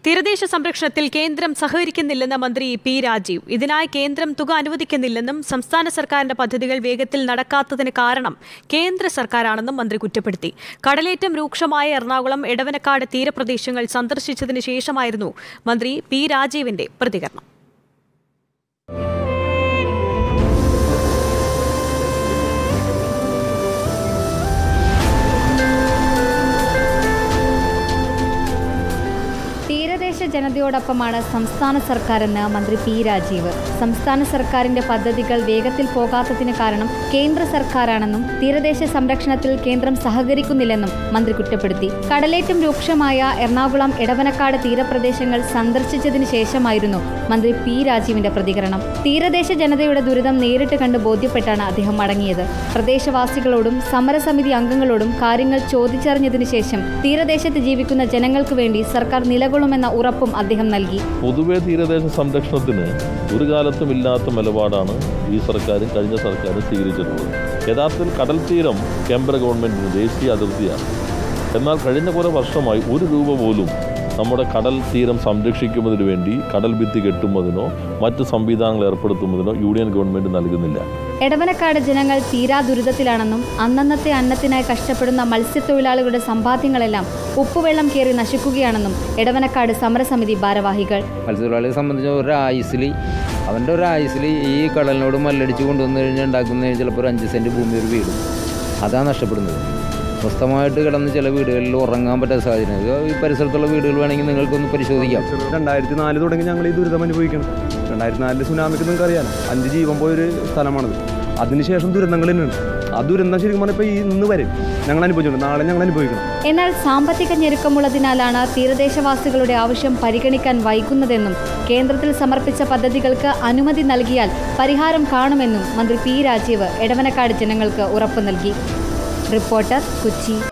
തീരദേശ സംരക്ഷണത്തിൽ കേന്ദ്രം സഹകരിക്കുന്നില്ലെന്ന് മന്ത്രി പി രാജീവ് ഇതിനായി കേന്ദ്രം തുക അനുവദിക്കുന്നില്ലെന്നും സംസ്ഥാന സർക്കാരിന്റെ പദ്ധതികൾ വേഗത്തിൽ നടക്കാത്തതിന് കാരണം കേന്ദ്ര സർക്കാരാണെന്നും മന്ത്രി കുറ്റപ്പെടുത്തി കടലേറ്റം രൂക്ഷമായ എറണാകുളം എടവനക്കാട് തീരപ്രദേശങ്ങൾ സന്ദർശിച്ചതിന് ശേഷമായിരുന്നു മന്ത്രി പി രാജീവിന്റെ പ്രതികരണം തീരദേശ ജനതയോടൊപ്പമാണ് സംസ്ഥാന സർക്കാരെന്ന് മന്ത്രി പി രാജീവ് സംസ്ഥാന സർക്കാരിന്റെ പദ്ധതികൾ വേഗത്തിൽ പോകാത്തതിന് കാരണം കേന്ദ്ര സർക്കാരാണെന്നും തീരദേശ സംരക്ഷണത്തിൽ കേന്ദ്രം സഹകരിക്കുന്നില്ലെന്നും മന്ത്രി കുറ്റപ്പെടുത്തി കടലേറ്റം രൂക്ഷമായ എറണാകുളം എടവനക്കാട് തീരപ്രദേശങ്ങൾ സന്ദർശിച്ചതിന് ശേഷമായിരുന്നു മന്ത്രി പി രാജീവിന്റെ പ്രതികരണം തീരദേശ ജനതയുടെ ദുരിതം നേരിട്ട് കണ്ട് ബോധ്യപ്പെട്ടാണ് അദ്ദേഹം മടങ്ങിയത് പ്രദേശവാസികളോടും സമരസമിതി അംഗങ്ങളോടും കാര്യങ്ങൾ ചോദിച്ചറിഞ്ഞതിനു ശേഷം തീരദേശത്ത് ജീവിക്കുന്ന ജനങ്ങൾക്ക് വേണ്ടി സർക്കാർ നിലകൊള്ളുമെന്ന ഉറപ്പും അദ്ദേഹം നൽകി പൊതുവെ തീരദേശ സംരക്ഷണത്തിന് ഒരു കാലത്തും ഇല്ലാത്ത നിലപാടാണ് ഈ സർക്കാരും കഴിഞ്ഞ സർക്കാരും സ്വീകരിച്ചിട്ടുള്ളത് യഥാർത്ഥത്തിൽ കടൽ തീരം കേന്ദ്ര ഗവൺമെൻറ്റിന് ദേശീയ അതിർത്തിയാണ് എന്നാൽ കഴിഞ്ഞ കുറേ വർഷമായി ഒരു രൂപ പോലും നമ്മുടെ കടൽ തീരം സംരക്ഷിക്കുന്നതിന് വേണ്ടി കടൽ ഭിത്തി കെട്ടുന്നതിനോ മറ്റ് സംവിധാനങ്ങൾ ഏർപ്പെടുത്തുന്നതിനോ യൂണിയൻ ഗവൺമെൻറ് നൽകുന്നില്ല എടവനക്കാട് ജനങ്ങൾ തീരാ ദുരിതത്തിലാണെന്നും അന്നന്നത്തെ അന്നത്തിനായി കഷ്ടപ്പെടുന്ന മത്സ്യത്തൊഴിലാളികളുടെ സമ്പാദ്യങ്ങളെല്ലാം ഉപ്പുവെള്ളം കയറി നശിക്കുകയാണെന്നും എടവനക്കാട് സമരസമിതി ഭാരവാഹികൾ മത്സ്യത്തൊഴിലാളിയെ സംബന്ധിച്ച് ഒരു ആയുസിൽ അവൻ്റെ ഒരു ആയുസിൽ ഈ കടലിനോട് മല്ലടിച്ച് കൊണ്ടുവന്നു കഴിഞ്ഞാൽ ഉണ്ടാക്കുന്ന ചിലപ്പോൾ ഒരു അഞ്ച് സെൻറ്റ് ഭൂമി ഒരു വീടും അതാണ് നഷ്ടപ്പെടുന്നത് സ്വസ്ഥമായിട്ട് കിടന്ന് ചില വീടുകളിൽ ഉറങ്ങാൻ പറ്റാത്ത സാഹചര്യം ഇത് ഈ പരിസരത്തുള്ള വീടുകൾ വേണമെങ്കിൽ നിങ്ങൾക്കൊന്ന് പരിശോധിക്കാം രണ്ടായിരത്തി നാല് തുടങ്ങി ഞങ്ങൾ ഈ ദുരിതം അനുഭവിക്കണം രണ്ടായിരത്തി നാലില് സുനാമിക്ക് നിങ്ങൾക്ക് അറിയാലോ അഞ്ച് ജീവൻ പോയൊരു സ്ഥലമാണത് അതിനുശേഷം ദുരന്തങ്ങൾ തന്നെയാണ് ആ ദുരന്തം ശരിക്കും പറഞ്ഞപ്പോൾ ഈ ഇന്ന് വരെ ഞങ്ങൾ അനുഭവിച്ചിട്ടുണ്ട് നാളെ ഞങ്ങൾ അനുഭവിക്കണം എന്നാൽ സാമ്പത്തിക ഞെരുക്കമുള്ളതിനാലാണ് തീരദേശവാസികളുടെ ആവശ്യം പരിഗണിക്കാൻ വൈകുന്നതെന്നും കേന്ദ്രത്തിൽ സമർപ്പിച്ച പദ്ധതികൾക്ക് അനുമതി നൽകിയാൽ പരിഹാരം കാണുമെന്നും മന്ത്രി പി രാജീവ് എടവനക്കാട് ജനങ്ങൾക്ക് ഉറപ്പു നൽകി റിപ്പോർട്ടർ കൊച്ചി